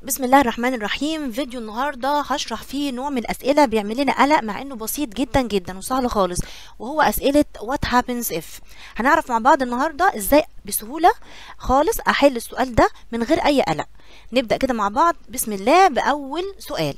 بسم الله الرحمن الرحيم فيديو النهاردة هشرح فيه نوع من الأسئلة بيعمل لنا قلق مع إنه بسيط جدا جدا وسهل خالص وهو أسئلة what happens if هنعرف مع بعض النهاردة إزاي بسهولة خالص أحل السؤال ده من غير أي قلق نبدأ كده مع بعض بسم الله بأول سؤال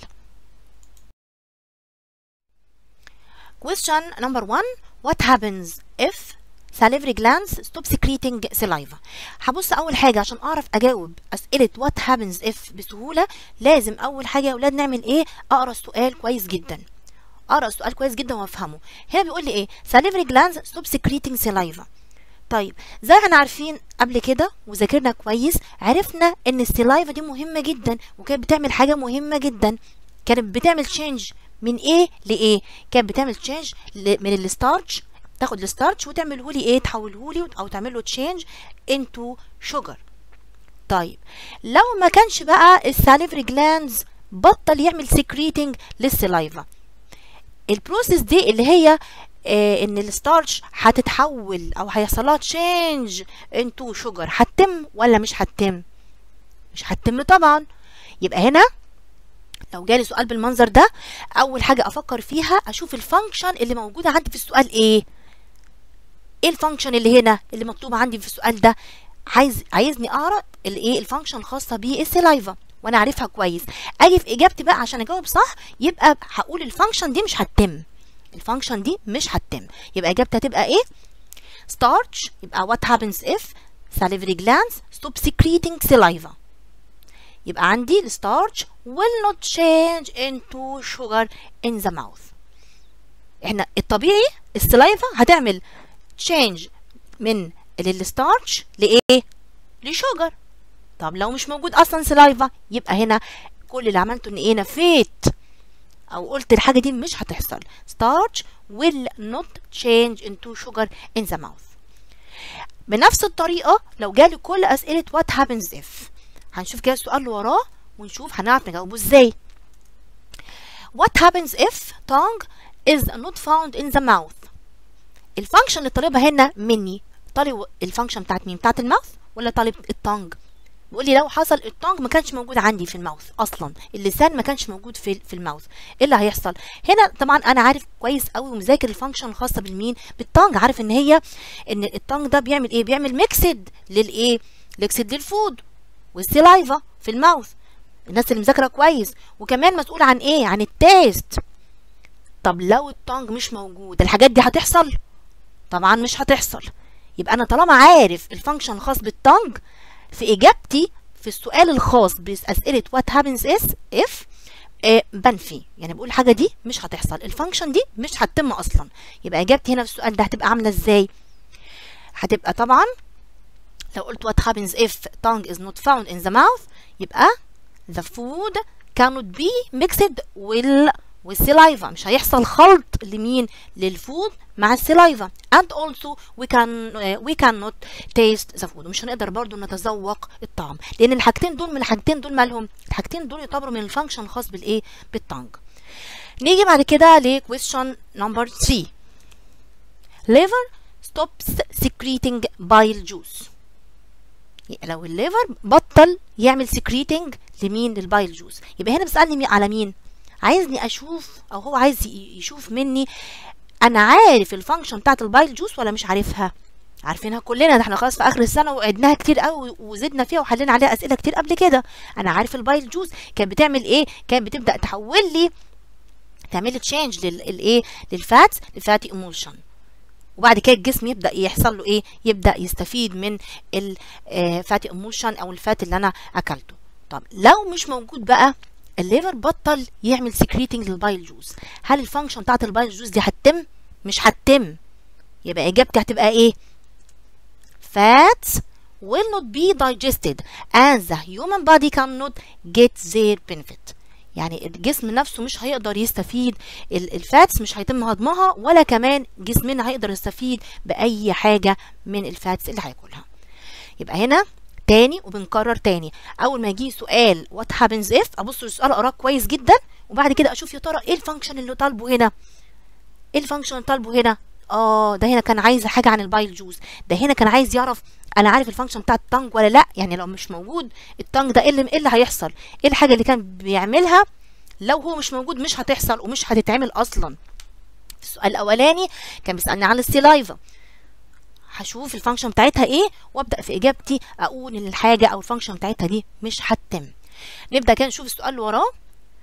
question number one what happens if salivary glands stop secreting saliva هبص اول حاجه عشان اعرف اجاوب اسئله what happens if بسهوله لازم اول حاجه يا اولاد نعمل ايه اقرا السؤال كويس جدا اقرا السؤال كويس جدا وافهمه هنا بيقول لي ايه salivary glands stop secreting saliva طيب زي ما احنا عارفين قبل كده وذاكرنا كويس عرفنا ان السلايفا دي مهمه جدا وكانت بتعمل حاجه مهمه جدا كانت بتعمل تشينج من ايه لايه كانت بتعمل تشينج من الستارش تاخد الستارش وتعمله لي ايه تحوله لي او تعمل له تشينج انتو شوجر طيب لو ما كانش بقى الساليفري جلاندز بطل يعمل سكريتنج للسلايفا البروسيس دي اللي هي آه ان الستارش هتتحول او هيحصل لها تشينج انتو شوجر هتتم ولا مش هتتم مش هتتم طبعا يبقى هنا لو جالي سؤال بالمنظر ده اول حاجه افكر فيها اشوف الفانكشن اللي موجوده عندي في السؤال ايه ايه الفانكشن اللي هنا اللي مكتوبه عندي في السؤال ده عايز عايزني اعرف الايه الفانكشن الخاصه بالسلايفا وانا عارفها كويس اجي في اجابتي بقى عشان اجاوب صح يبقى هقول الفانكشن دي مش هتتم الفانكشن دي مش هتتم يبقى اجابتي هتبقى ايه starch يبقى what happens if salivary glands stop secreting saliva يبقى عندي الستارش will not change into sugar in the mouth احنا الطبيعي السلايفا هتعمل change من الستارش لايه لشوجر طب لو مش موجود اصلا سلايفا يبقى هنا كل اللي عملته ان ايه نفيت او قلت الحاجه دي مش هتحصل starch will not change into sugar in the mouth بنفس الطريقه لو جالي كل اسئله what happens if هنشوف كده السؤال اللي وراه ونشوف هنعرف نجاوبه ازاي what happens if tongue is not found in the mouth الفانكشن اللي طالبها هنا مني طالب الفانكشن بتاعت مين بتاعت الماوث ولا طالب التونج بيقول لي لو حصل التونج ما كانش موجود عندي في الماوث اصلا اللسان ما كانش موجود في في الماوث ايه اللي هيحصل هنا طبعا انا عارف كويس قوي ومذاكر الفانكشن الخاصه بالمين بالتونج عارف ان هي ان التونج ده بيعمل ايه بيعمل ميكسد للايه ميكسد للفود والسلايفا في الماوث الناس اللي مذاكره كويس وكمان مسؤول عن ايه عن التيست طب لو التونج مش موجود الحاجات دي هتحصل طبعا مش هتحصل يبقى انا طالما عارف الفانكشن الخاص بالتونج في اجابتي في السؤال الخاص باسئله وات هابنز اس اف آه بنفي يعني بقول الحاجه دي مش هتحصل الفانكشن دي مش هتتم اصلا يبقى اجابتي هنا في السؤال ده هتبقى عامله ازاي هتبقى طبعا لو قلت what happens if tongue is not found in the mouth يبقى the food cannot be mixed with والسلايفا مش هيحصل خلط لمين للفود مع السلايفا and also we can uh, we cannot taste the food ومش هنقدر برضو نتذوق الطعم لان الحاجتين دول من الحاجتين دول مالهم الحاجتين دول يعتبروا من الفانكشن الخاص بالايه بالتانج نيجي بعد كده ل question number 3 liver stops secreting bile juice لو الليفر بطل يعمل سكريتنج لمين للبايل جوز يبقى هنا بيسالني على مين عايزني اشوف او هو عايز يشوف مني انا عارف الفانكشن بتاعت البايل جوس ولا مش عارفها عارفينها كلنا ده احنا خلاص في اخر السنه وعدناها كتير قوي وزدنا فيها وحلينا عليها اسئله كتير قبل كده انا عارف البايل جوز كانت بتعمل ايه كانت بتبدا تحول لي تعمل لي تشينج للايه للفاتس لفاتي ايموشن وبعد كده الجسم يبدا يحصل له ايه يبدا يستفيد من الفاتي ايموشن او الفات اللي انا اكلته طب لو مش موجود بقى الليفر بطل يعمل سكريتنج للبايل جوز هل الفانكشن بتاعت البايل جوز دي هتتم مش هتتم يبقى اجابتي هتبقى ايه fats will not be digested and the human body cannot get their benefit يعني الجسم نفسه مش هيقدر يستفيد الفاتس مش هيتم هضمها ولا كمان جسمنا هيقدر يستفيد باي حاجه من الفاتس اللي هياكلها يبقى هنا تاني وبنكرر تاني اول ما يجي سؤال وات هابنز اف ابص للسؤال اقراه كويس جدا وبعد كده اشوف يا ترى ايه الفانكشن اللي طالبه هنا ايه الفانكشن اللي طالبه هنا اه ده هنا كان عايز حاجه عن البايل جوز ده هنا كان عايز يعرف انا عارف الفانكشن بتاع التانج ولا لا يعني لو مش موجود التانج ده ايه اللي, إيه اللي هيحصل ايه الحاجه اللي كان بيعملها لو هو مش موجود مش هتحصل ومش هتتعمل اصلا السؤال الاولاني كان بيسالني عن السلايفا هشوف الفانكشن بتاعتها ايه وابدا في اجابتي اقول ان الحاجه او الفانكشن بتاعتها دي مش هتتم نبدا كده نشوف السؤال اللي وراه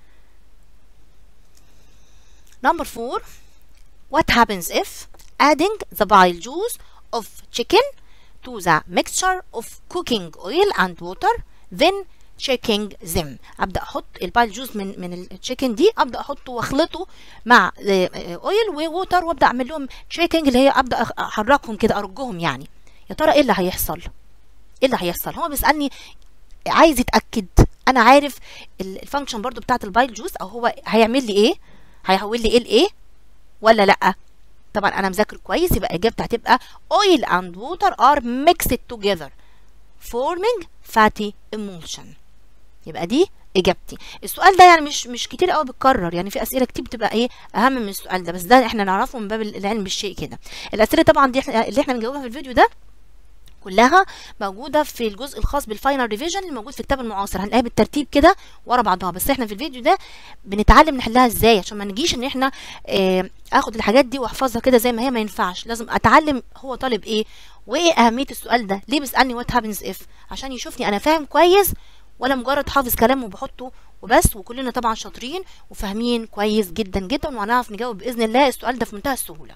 number 4 what happens if adding the bile juice of chicken to the mixture of cooking oil and water then checking them ابدا احط البايل جوز من من التشيكن دي ابدا احطه واخلطه مع اويل ووتر وابدا اعمل لهم تشيكنج اللي هي ابدا احركهم كده ارجهم يعني يا ترى ايه اللي هيحصل ايه اللي هيحصل هو بيسالني عايز يتاكد انا عارف الفانكشن برضو بتاعت البايل جوز او هو هيعمل لي ايه هيحول لي ايه لايه ولا لا طبعا انا مذاكر كويس يبقى اجابتي هتبقى oil and water are mixed together forming fatty emulsion يبقى دي اجابتي السؤال ده يعني مش مش كتير قوي بيتكرر يعني في اسئله كتير بتبقى ايه اهم من السؤال ده بس ده احنا نعرفه من باب العلم بالشيء كده الاسئله طبعا دي احنا اللي احنا بنجاوبها في الفيديو ده كلها موجوده في الجزء الخاص بالفاينل ريفيجن اللي موجود في الكتاب المعاصر هنلاقيها بالترتيب كده ورا بعضها بس احنا في الفيديو ده بنتعلم نحلها ازاي عشان ما نجيش ان احنا اه اخد الحاجات دي واحفظها كده زي ما هي ما ينفعش لازم اتعلم هو طالب ايه وايه اهميه السؤال ده ليه بيسالني وات هابنز اف عشان يشوفني انا فاهم كويس ولا مجرد حافظ كلام وبحطه وبس وكلنا طبعا شاطرين وفاهمين كويس جدا جدا وهنعرف نجاوب باذن الله السؤال ده في منتهى السهوله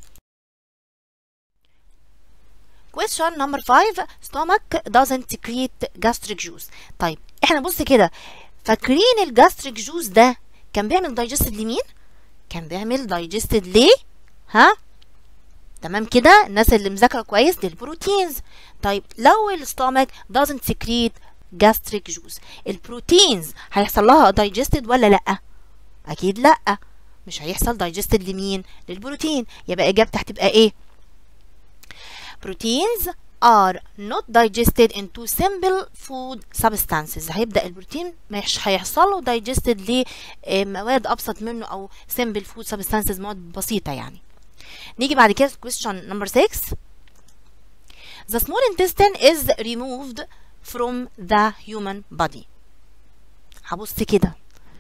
question number 5 stomach doesn't secrete gastric juice طيب احنا بص كده فاكرين الجاستريك جوز ده كان بيعمل دايجستد لمين كان بيعمل دايجستد ليه ها تمام كده الناس اللي مذاكره كويس للبروتينز طيب لو الستومك doesn't secrete gastric juice البروتينز هيحصل لها دايجستد ولا لا اكيد لا مش هيحصل دايجستد لمين للبروتين يبقى اجابتي هتبقى ايه proteins are not digested into simple food substances هيبدأ البروتين مش هيحصل له digested لمواد أبسط منه أو simple food substances مواد بسيطة يعني نيجي بعد كده question number 6 The small intestine is removed from the human body هبص كده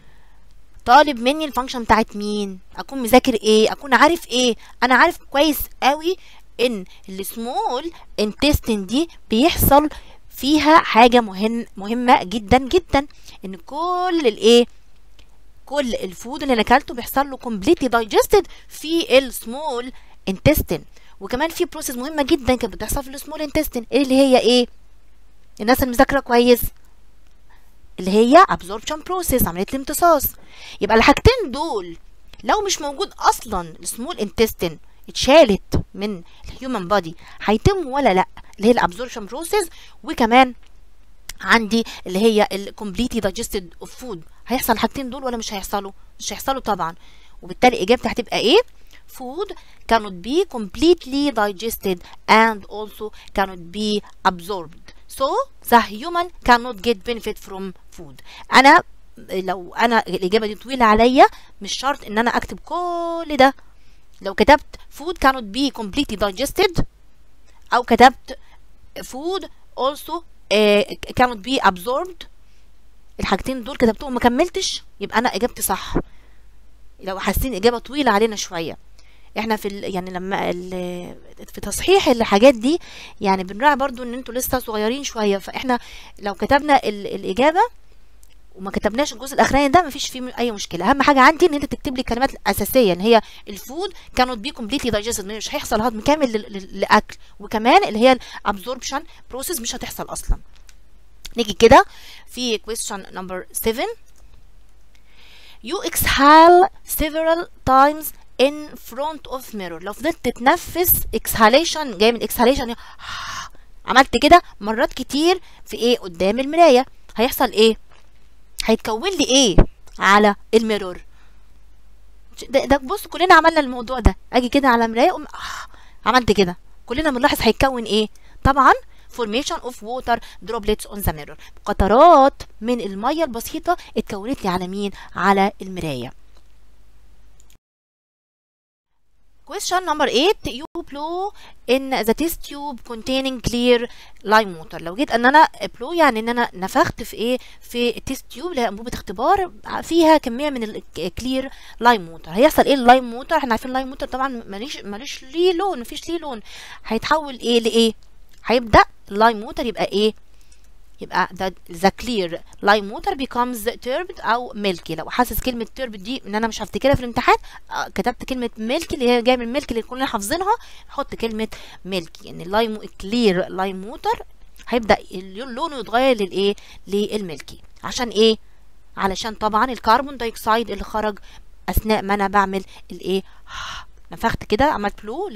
طالب مني الفانكشن بتاعت مين اكون مذاكر ايه اكون عارف ايه انا عارف كويس قوي ان السمول انتستين دي بيحصل فيها حاجة مهم مهمة جدا جدا ان كل الايه كل الفود اللي انا اكلته بيحصل له completely digested في السمول انتستين وكمان في بروسيس مهمة جدا كانت بتحصل في السمول انتستين ايه اللي هي ايه الناس اللي مذاكرة كويس اللي هي absorption process عملية الامتصاص يبقى الحاجتين دول لو مش موجود اصلا السمول انتستين اتشالت من الهيومن بودي هيتم ولا لا اللي هي الابزوربشن بروسيس وكمان عندي اللي هي الكومبليتلي دايجستد اوف فود هيحصل الحاجتين دول ولا مش هيحصلوا مش هيحصلوا طبعا وبالتالي اجابتي هتبقى ايه food cannot be completely digested and also cannot be absorbed so the human cannot get benefit from food انا لو انا الاجابه دي طويله عليا مش شرط ان انا اكتب كل ده لو كتبت food cannot be completely digested او كتبت food also uh, cannot be absorbed الحاجتين دول كتبتهم ما كملتش يبقى انا اجابتي صح لو حاسين اجابه طويله علينا شويه احنا في ال يعني لما ال في تصحيح الحاجات دي يعني بنراعي برضو ان انتوا لسه صغيرين شويه فاحنا لو كتبنا ال الاجابه وما كتبناش الجزء الاخراني ده مفيش فيه اي مشكله اهم حاجه عندي ان انت تكتب لي الكلمات الاساسيه ان هي الفود كانت بي كومبليتلي دايجستد مش هيحصل هضم كامل للاكل وكمان اللي هي الابزوربشن بروسيس مش هتحصل اصلا نيجي كده في question number 7 you exhale several times in front of mirror لو فضلت تتنفس exhalation جاي من exhalation عملت كده مرات كتير في ايه قدام المرايه هيحصل ايه هيتكون لي ايه على الميرور ده, ده بص كلنا عملنا الموضوع ده اجي كده على مرايه أقوم آه عملت كده كلنا بنلاحظ هيتكون ايه طبعا formation of water droplets on the mirror قطرات من الميه البسيطه اتكونت لي على مين على المرايه Question number 8 you blow in the test tube containing clear lime water لو جيت ان انا blow يعني ان انا نفخت في ايه في التست تيوب اللي هي انبوبه اختبار فيها كميه من الكلير لايم ووتر هيحصل ايه اللايم ووتر احنا عارفين اللايم ووتر طبعا ماليش ماليش ليه لون مفيش ليه لون هيتحول ايه لايه هيبدا اللايم ووتر يبقى ايه يبقى the, the clear lime water becomes turbid او milky لو حاسس كلمه turbid دي ان انا مش هفتكرها في الامتحان آه كتبت كلمه milky اللي هي جايه من milky اللي كلنا حافظينها حط كلمه milky يعني اللايم clear lime water هيبدا لونه يتغير للايه للملكي عشان ايه علشان طبعا الكربون دايوكسيد اللي خرج اثناء ما انا بعمل الايه نفخت كده عملت بلو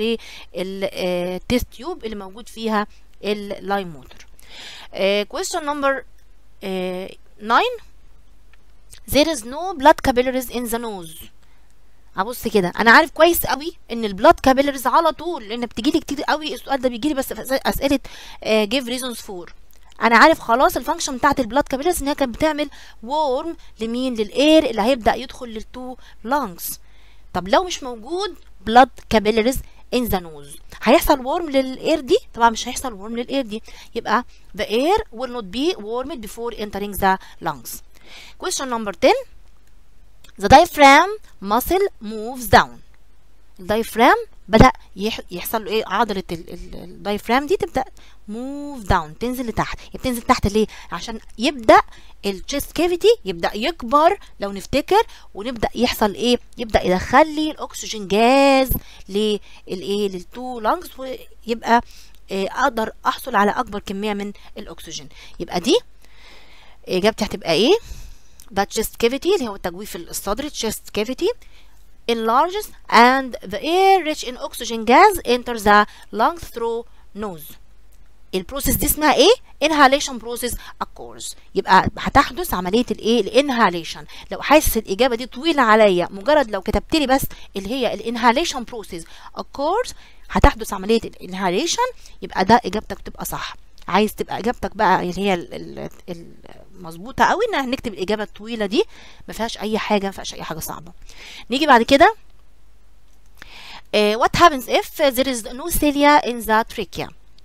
للتيست تيوب اللي موجود فيها اللايم ووتر Uh, question number uh, nine there is no blood capillaries in the nose ابص كده انا عارف كويس قوي ان البلاد كابيلرز على طول لان بتجي لي كتير قوي السؤال ده بيجي لي بس في اسئله جيف ريزونز فور انا عارف خلاص الفانكشن بتاعت البلاد كابيلرز ان هي كانت بتعمل وورم لمين للاير اللي هيبدا يدخل للتو لانجز طب لو مش موجود بلاد كابيلرز in the nose هيحصل ورم للاير دي طبعا مش هيحصل ورم للاير دي يبقى the air will not be warmed before entering the lungs question number 10 the diaphragm muscle moves down الدايفرام بدا يحصل له ايه عضله الدايفرام دي تبدا موف داون تنزل لتحت هي بتنزل تحت ليه عشان يبدا الشيست كافيتي يبدا يكبر لو نفتكر ونبدا يحصل ايه يبدا يدخل لي الاكسجين جاز للايه للتو لانجز ويبقى إيه اقدر احصل على اكبر كميه من الاكسجين يبقى دي اجابتي هتبقى ايه ده chest cavity اللي هو التجويف الصدري chest cavity enlarges and the air rich in oxygen gas enters the lungs through nose البروسيس دي اسمها ايه inhalation process occurs يبقى هتحدث عمليه الايه الانهاليشن لو حاسس الاجابه دي طويله عليا مجرد لو كتبت لي بس اللي هي الانهاليشن process occurs هتحدث عمليه الانهاليشن يبقى ده اجابتك تبقى صح عايز تبقى اجابتك بقى اللي هي المظبوطه قوي ان هنكتب الاجابه الطويله دي ما فيهاش اي حاجه ما فيهاش اي حاجه صعبه نيجي بعد كده uh, what happens if there is no cilia in the trachea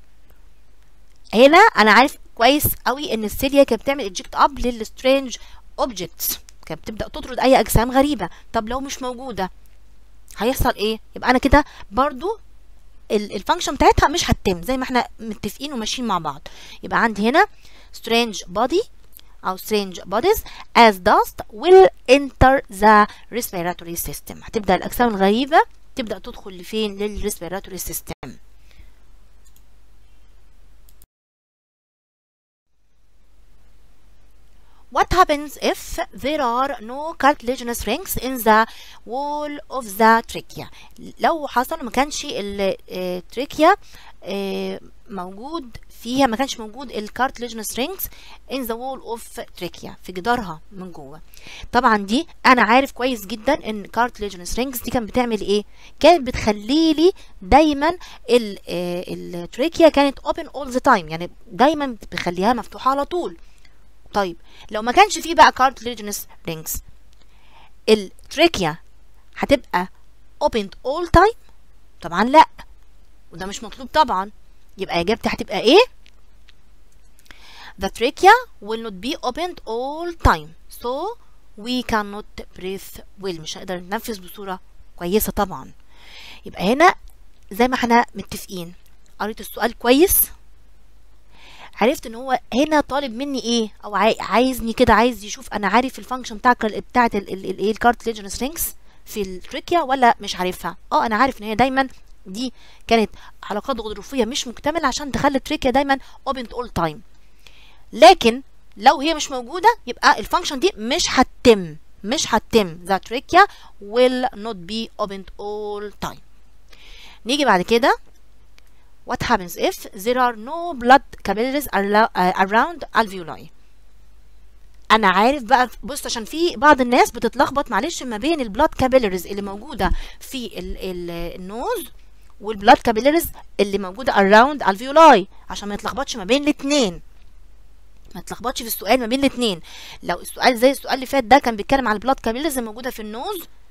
هنا انا عارف كويس قوي ان السيليا كانت بتعمل eject اب للسترينج اوبجكتس كانت بتبدا تطرد اي اجسام غريبه طب لو مش موجوده هيحصل ايه يبقى انا كده برضو الفانكشن بتاعتها مش هتتم زي ما احنا متفقين وماشيين مع بعض يبقى عندي هنا strange body أو strange bodies as dust will enter the respiratory system هتبدأ الأجسام الغريبة تبدأ تدخل لفين للريسبيراتوري system What happens if there are no cartilaginous rings in the wall of the trachea لو حصل ما كانش التريكيا موجود فيها ما كانش موجود الكارتليجنس رينجز in the wall of trachea في جدارها من جوه طبعا دي انا عارف كويس جدا ان كارتليجنس رينجز دي كانت بتعمل ايه كانت بتخلي لي دايما التريكيا كانت open all the time يعني دايما بتخليها مفتوحه على طول طيب لو ما كانش فيه بقى كارتليجنس رينجز التريكيا هتبقى opened all time طبعا لا وده مش مطلوب طبعا يبقى اجابتي هتبقى ايه the trachea will not be opened all time so we cannot breathe well مش هنقدر ننفذ بصورة كويسة طبعا يبقى هنا زي ما احنا متفقين قريت السؤال كويس عرفت ان هو هنا طالب مني ايه او عايزني كده عايز يشوف انا عارف الفانكشن بتاع بتاعت الايه الكارتليجنس رينجز في التريكيا ولا مش عارفها اه انا عارف ان هي دايما دي كانت علاقات غضروفيه مش مكتمله عشان تخلي التريكيا دايما اوبن اول تايم لكن لو هي مش موجوده يبقى الفانكشن دي مش هتتم مش هتتم the trachea will not be opened all time نيجي بعد كده what happens if there are no blood capillaries around alveoli انا عارف بقى بص عشان في بعض الناس بتتلخبط معلش ما بين البلاد كابيلاريز اللي موجوده في ال ال النوز والبلاد كابيلاريز اللي موجوده اراوند الفيولاي عشان ما يتلخبطش ما بين الاثنين ما تلخبطش في السؤال ما بين الاثنين لو السؤال زي السؤال اللي فات ده كان بيتكلم على البلاد كابيلاريز الموجوده في النوز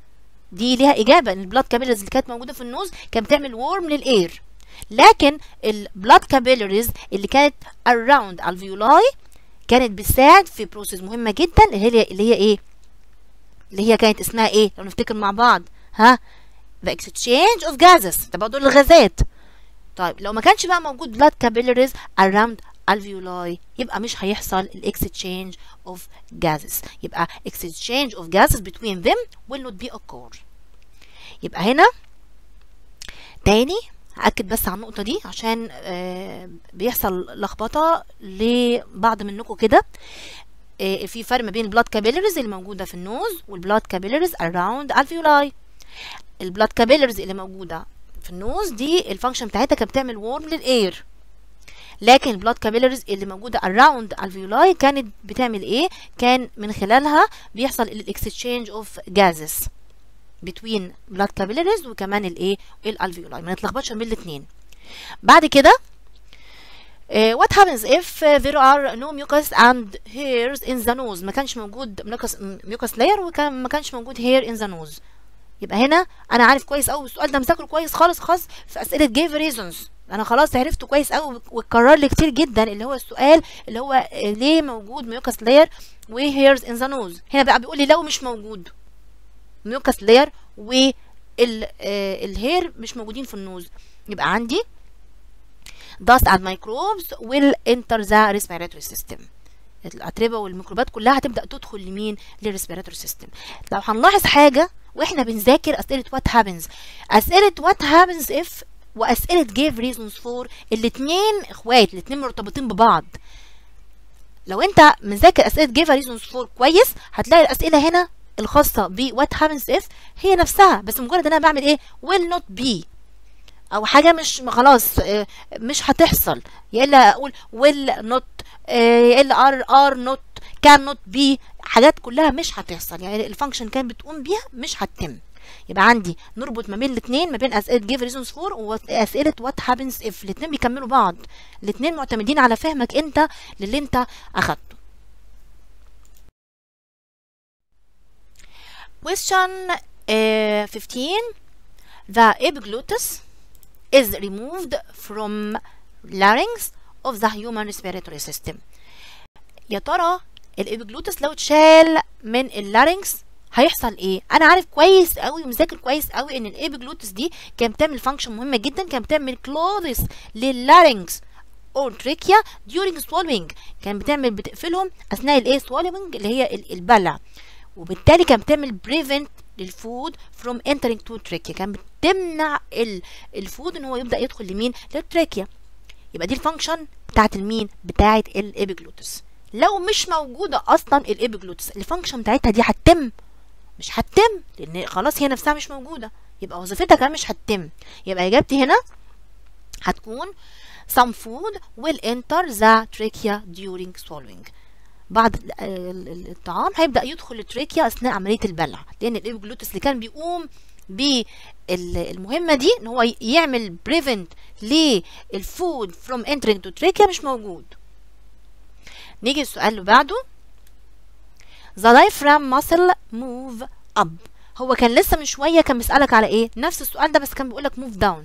دي ليها اجابه ان البلاد كابيلاريز اللي كانت موجوده في النوز كانت بتعمل وورم للاير لكن البلاد كابيلاريز اللي كانت around alveoli كانت بتساعد في بروسيس مهمه جدا اللي هي اللي هي ايه اللي هي كانت اسمها ايه لو نفتكر مع بعض ها the exchange of gases تبادل الغازات طيب لو ما كانش بقى موجود blood capillaries around alveoli يبقى مش هيحصل ال exchange of gases يبقى exchange of gases between them will not be occur يبقى هنا تاني هأكد بس على النقطة دي عشان آه بيحصل لخبطة لبعض منكم كده آه في فرق ما بين البلاد كابيلاريز اللي موجودة في النوز والبلاد كابيلاريز around alveoli البلاد كابيلاريز اللي موجودة في النوز دي الفانكشن بتاعتها كانت بتعمل وورم للاير لكن البلاد كابيلاريز اللي موجوده اراوند الفيولاي كانت بتعمل ايه كان من خلالها بيحصل الاكسشينج اوف جازز بتوين بلاد كابيلاريز وكمان الايه الالفيولاي ما نتلخبطش بين الاثنين بعد كده Uh, what happens if uh, there are no mucus and hairs in the nose ما كانش موجود mucus, mucus layer وكان ما كانش موجود hair in the nose يبقى هنا انا عارف كويس قوي السؤال ده مذاكره كويس خالص خالص في اسئله جيف ريزونز انا خلاص عرفته كويس قوي واتكرر لي كتير جدا اللي هو السؤال اللي هو ليه موجود ميوكاس لاير وهيرز ان ذا نوز هنا بقى بيقول لي لو مش موجود ميوكاس لاير والهير مش موجودين في النوز يبقى عندي dust and microbes will enter the respiratory system الاتربه والميكروبات كلها هتبدا تدخل لمين للريسبيراتوري سيستم لو هنلاحظ حاجه واحنا بنذاكر اسئله وات هابنز اسئله وات هابنز اف واسئله جيف ريزونز فور الاثنين اخوات الاثنين مرتبطين ببعض لو انت مذاكر اسئله جيف ريزونز فور كويس هتلاقي الاسئله هنا الخاصه ب وات هابنز اف هي نفسها بس مجرد ان انا بعمل ايه will not be او حاجه مش خلاص مش هتحصل يا الا اقول will not يا الا ار ار نوت كان نوت بي حاجات كلها مش هتحصل يعني الفانكشن كانت بتقوم بيها مش هتتم يبقى عندي نربط ما بين الاثنين ما بين اسئله جيف ريزونز فور واسئله وات هابنز اف الاثنين بيكملوا بعض الاثنين معتمدين على فهمك انت للي انت اخدته question uh, 15 the epiglottis is removed from larynx of the human respiratory system يا ترى الابيجلوتس لو اتشال من اللارynx هيحصل ايه انا عارف كويس قوي ومذاكر كويس قوي ان الابيجلوتس دي كانت بتعمل فانكشن مهمه جدا كانت بتعمل كلوزس لللارynx or trachea during swallowing كانت بتعمل بتقفلهم اثناء الايه swallowing اللي هي البلع وبالتالي كانت بتعمل prevent للفود from entering to trachea كانت بتمنع الفود ان هو يبدا يدخل لمين للتراكيا يبقى دي الفانكشن بتاعت المين بتاعت الابيجلوتس لو مش موجوده اصلا الابيجلوتس الفانكشن بتاعتها دي هتتم مش هتتم لان خلاص هي نفسها مش موجوده يبقى وظيفتها كمان مش هتتم يبقى اجابتي هنا هتكون some food will enter the trachea during swallowing بعض الطعام هيبدا يدخل التراكيا اثناء عمليه البلع لان الابيجلوتس اللي كان بيقوم بالمهمه دي ان هو يعمل بريفنت للفود فروم entering to trachea مش موجود نيجي السؤال اللي بعده the diaphragm muscle move up هو كان لسه من شويه كان بيسالك على ايه نفس السؤال ده بس كان بيقول لك move down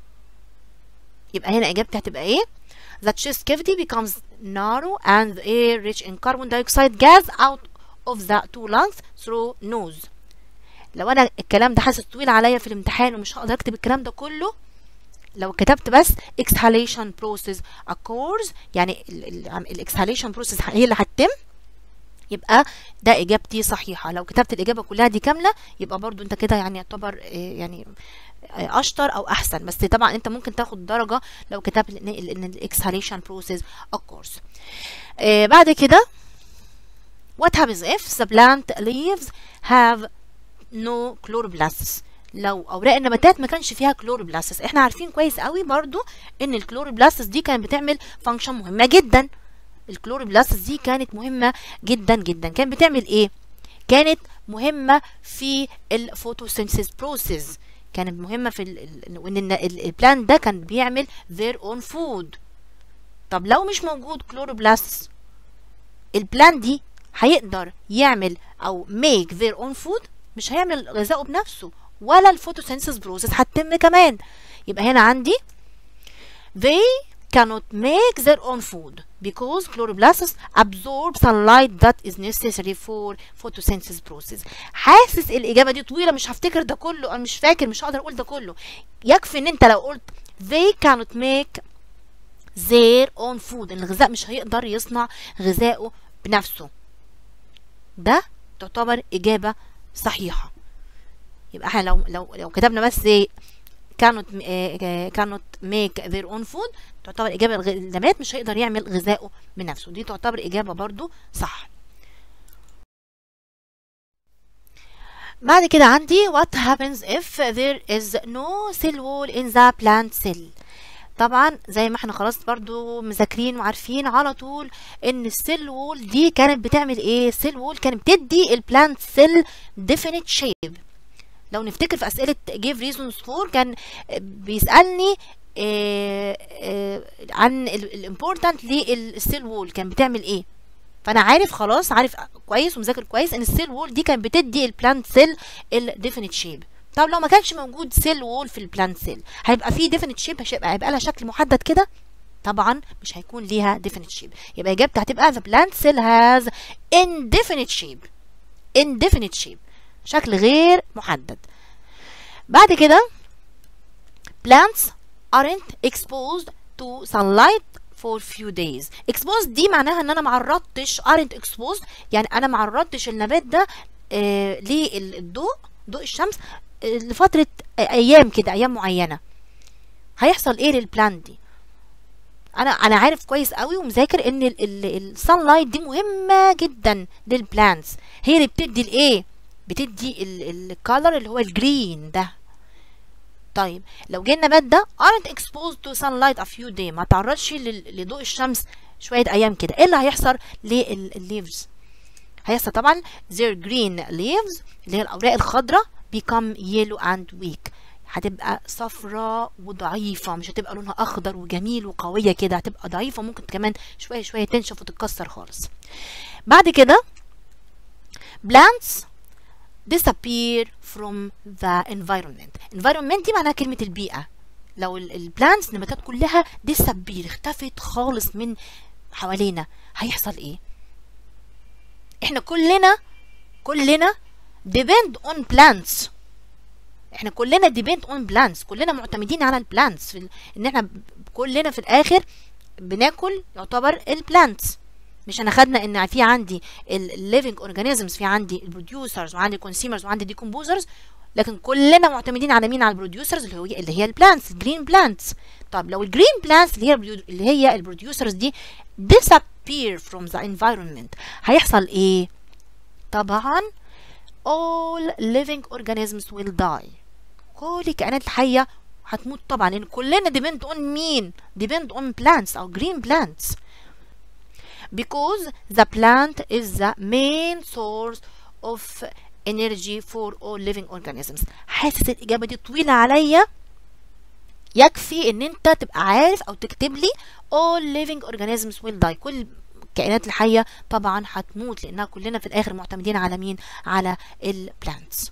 يبقى هنا اجابتي هتبقى ايه the chest cavity becomes narrow and the air rich in carbon dioxide gas out of the two lungs through nose لو انا الكلام ده حاسس طويل عليا في الامتحان ومش هقدر اكتب الكلام ده كله لو كتبت بس exhalation process occurs يعني الاكسهاليشن بروسيس هي اللي هتتم يبقى ده اجابتي صحيحه لو كتبت الاجابه كلها دي كامله يبقى برضو انت كده يعني يعتبر يعني اشطر او احسن بس طبعا انت ممكن تاخد درجه لو كتبت ان الاكسهاليشن بروسيس occurs آه بعد كده what happens if the plant leaves have no chloroplasts لو اوراق النباتات ما كانش فيها كلوروبلاستس احنا عارفين كويس قوي برضو ان الكلوروبلاستس دي كانت بتعمل فانكشن مهمه جدا الكلوروبلاستس دي كانت مهمه جدا جدا كانت بتعمل ايه كانت مهمه في الفوتوسينثيس بروسيس كانت مهمه في ان البلان ده كان بيعمل their own food طب لو مش موجود كلوروبلاستس البلان دي هيقدر يعمل او make their own food مش هيعمل غذائه بنفسه ولا الفوتوسينثيس بروسيس هتتم كمان يبقى هنا عندي they cannot make their own food because chloroplasts absorb sunlight that is necessary for photosynthesis process حاسس الاجابه دي طويله مش هفتكر ده كله انا مش فاكر مش هقدر اقول ده كله يكفي ان انت لو قلت they cannot make their own food الغذاء مش هيقدر يصنع غذائه بنفسه ده تعتبر اجابه صحيحه يبقى احنا لو لو لو كتبنا بس cannot cannot make their own food تعتبر إجابة النبات مش هيقدر يعمل غذائه بنفسه دي تعتبر إجابة برضو صح بعد كده عندي what happens if there is no cell wall in the plant cell طبعا زي ما احنا خلاص برضو مذاكرين وعارفين على طول ان السيل وول دي كانت بتعمل ايه السيل وول كانت بتدي البلانت سيل definite shape لو نفتكر في اسئله give reasons for كان بيسالني آه آه عن الامبورتنت للسيل وول كان بتعمل ايه فانا عارف خلاص عارف كويس ومذاكر كويس ان السيل وول دي كانت بتدي البلانت سيل الديفينيت شيب طب لو ما كانش موجود سيل وول في البلانت سيل هيبقى في ديفينيت شيب هيبقى هيبقى لها شكل محدد كده طبعا مش هيكون ليها ديفينيت شيب يبقى اجابتي هتبقى the plant cell has indefinite shape indefinite shape شكل غير محدد بعد كده plants aren't exposed to sunlight for few days exposed دي معناها ان انا معرضتش aren't exposed يعني انا معرضتش النبات ده آه للضوء ضوء الشمس آه لفترة آه ايام كده ايام معينة هيحصل ايه للبلانت دي انا انا عارف كويس قوي ومذاكر ان السان لايت دي مهمه جدا للبلانتس هي اللي بتدي الايه بتدي الكالر اللي هو الجرين ده طيب لو جه النبات ده aren't exposed to sunlight a few day ما تعرضش لضوء الشمس شويه ايام كده ايه اللي هيحصل للليفز هيحصل طبعا their green leaves اللي هي الاوراق الخضراء become yellow and weak هتبقى صفراء وضعيفة مش هتبقى لونها أخضر وجميل وقوية كده هتبقى ضعيفة ممكن كمان شوية شوية تنشف وتتكسر خالص بعد كده plants disappear from the environment environment دي معناها كلمة البيئة لو البلانتس النباتات كلها disappear اختفت خالص من حوالينا هيحصل ايه احنا كلنا كلنا depend on plants احنا كلنا depend on plants كلنا معتمدين على البلانتس ان احنا كلنا في الاخر بناكل يعتبر البلانتس مش انا خدنا ان في عندي الليفنج اورجانيزمز في عندي البروديوسرز وعندي الكونسيومرز وعندي ديكومبوزرز لكن كلنا معتمدين على مين على البروديوسرز اللي هي اللي هي البلانتس الجرين بلانتس طب لو الجرين بلانتس اللي هي اللي هي البروديوسرز دي disappear from the environment هيحصل ايه طبعا all living organisms will die كل الكائنات الحية هتموت طبعا لان كلنا depend on مين depend on plants او green plants because the plant is the main source of energy for all living organisms حاسس الإجابة دي طويلة عليا يكفي ان انت تبقى عارف او تكتب لي all living organisms will die كل الكائنات الحية طبعا هتموت لانها كلنا في الاخر معتمدين على مين على البلانتس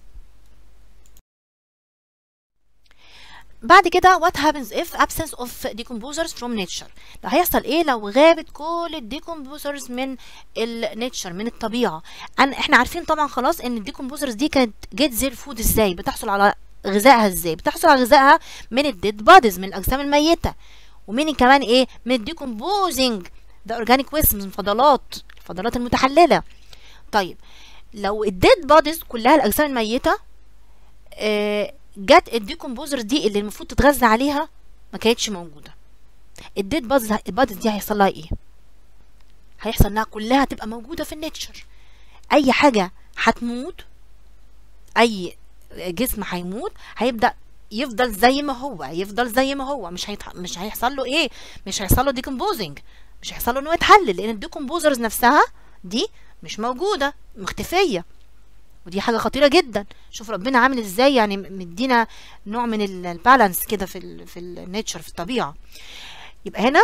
بعد كده what happens if absence of decomposers from nature ده هيحصل ايه لو غابت كل الديكومبوزرز من النيتشر من الطبيعه أن احنا عارفين طبعا خلاص ان الديكومبوزرز دي كانت جيت زير فود ازاي بتحصل على غذائها ازاي بتحصل على غذائها من الديد باديز من الاجسام الميته ومن كمان ايه من الديكومبوزنج ده اورجانيك ويست من الفضلات الفضلات المتحلله طيب لو الديد باديز كلها الاجسام الميته آه جت الديكومبوزر دي اللي المفروض تتغذى عليها ما كانتش موجوده الديد بادز البادز دي هيحصل لها ايه هيحصل انها كلها تبقى موجوده في النيتشر اي حاجه هتموت اي جسم هيموت هيبدا يفضل زي ما هو يفضل زي ما هو مش هيتح... مش هيحصل له ايه مش هيحصل له ديكومبوزنج مش هيحصل له انه يتحلل لان الديكومبوزرز نفسها دي مش موجوده مختفيه ودي حاجه خطيره جدا شوف ربنا عامل ازاي يعني مدينا نوع من البالانس كده في ال في النيتشر في الطبيعه يبقى هنا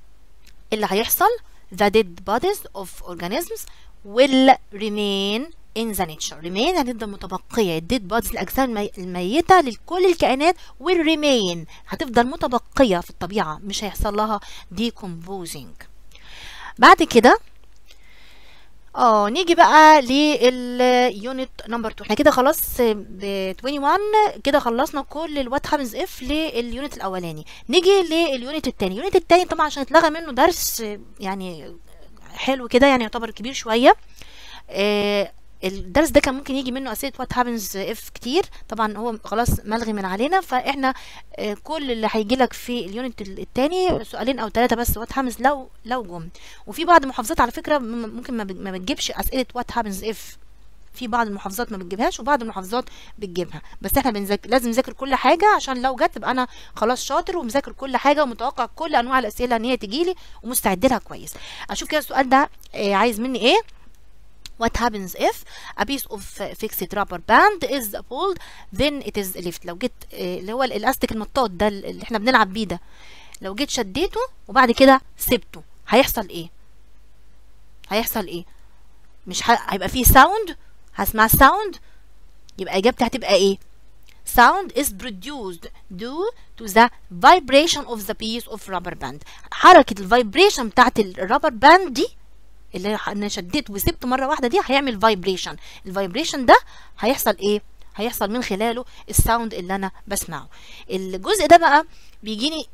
اللي هيحصل the dead bodies of organisms will remain in the nature remain هتفضل متبقية الديد بودز الأجسام المي... الميتة لكل الكائنات will remain هتفضل متبقية في الطبيعة مش هيحصل لها decomposing بعد كده اه نيجي بقى لليونت نمبر 2 احنا كده خلاص ب 21 كده خلصنا كل الوات هابنز اف لليونت الاولاني نيجي لليونت الثاني اليونت الثاني طبعا عشان اتلغى منه درس يعني حلو كده يعني يعتبر كبير شويه آه الدرس ده كان ممكن يجي منه اسئله وات هابنز اف كتير طبعا هو خلاص ملغي من علينا فاحنا آه كل اللي هيجي لك في اليونت الثاني سؤالين او ثلاثه بس وات هابنز لو لو جم وفي بعض المحافظات على فكره ممكن ما بتجيبش اسئله وات هابنز اف في بعض المحافظات ما بتجيبهاش وبعض المحافظات بتجيبها بس احنا بنذاكر لازم نذاكر كل حاجه عشان لو جت تبقى انا خلاص شاطر ومذاكر كل حاجه ومتوقع كل انواع الاسئله ان هي تجي لي ومستعد لها كويس اشوف كده السؤال ده آه عايز مني ايه What happens if a piece of fixed rubber band is pulled then it is left لو جيت اللي هو الالاستيك المطاط ده اللي احنا بنلعب بيه ده لو جيت شديته وبعد كده سبته هيحصل ايه هيحصل ايه مش هيبقى فيه ساوند هسمع ساوند يبقى اجابتي هتبقى ايه sound is produced due to the vibration of the piece of rubber band حركة الفايبريشن بتاعت الرابر باند دي اللي انا شديت وسبت مره واحده دي هيعمل فايبريشن الفايبريشن ده هيحصل ايه هيحصل من خلاله الساوند اللي انا بسمعه الجزء ده بقى بيجيني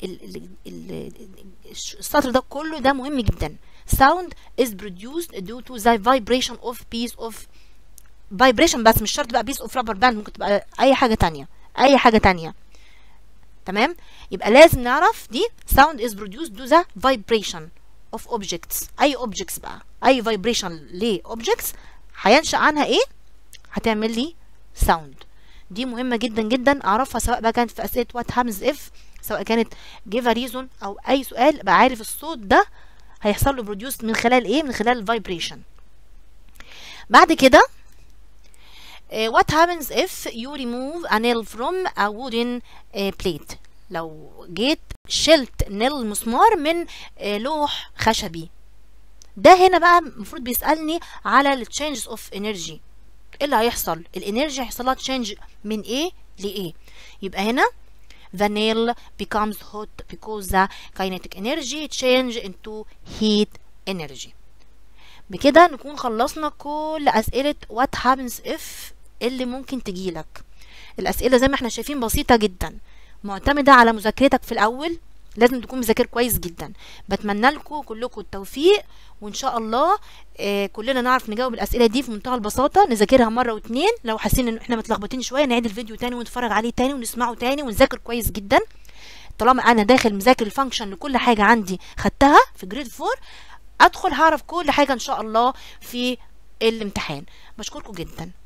السطر ده كله ده مهم جدا sound is produced due to the vibration of piece of vibration بس مش شرط بقى piece of rubber band ممكن تبقى اي حاجه تانية اي حاجه تانية تمام يبقى لازم نعرف دي sound is produced due to the vibration of objects اي objects بقى اي vibration ل objects هينشأ عنها ايه هتعمل لي sound دي مهمة جدا جدا اعرفها سواء بقى كانت في اسئلة what happens if سواء كانت give a reason او اي سؤال ابقى عارف الصوت ده هيحصل له produce من خلال ايه من خلال الفايبريشن بعد كده uh, what happens if you remove a nail from a wooden uh, plate لو جيت شلت نيل مسمار من لوح خشبي ده هنا بقى المفروض بيسألني على التشينجز اوف انرجي ايه اللي هيحصل الانرجي هيحصل لها تشينج من ايه لايه يبقى هنا the nail becomes hot because the kinetic energy change into heat energy بكده نكون خلصنا كل اسئلة what happens if اللي ممكن تجيلك الاسئلة زي ما احنا شايفين بسيطة جدا معتمدة على مذاكرتك في الأول لازم تكون مذاكر كويس جدا بتمنى لكم كلكم التوفيق وان شاء الله آه كلنا نعرف نجاوب الاسئله دي في منتهى البساطه نذاكرها مره واتنين لو حاسين ان احنا متلخبطين شويه نعيد الفيديو تاني ونتفرج عليه تاني ونسمعه تاني ونذاكر كويس جدا طالما انا داخل مذاكر الفانكشن لكل حاجه عندي خدتها في جريد 4 ادخل هعرف كل حاجه ان شاء الله في الامتحان بشكركم جدا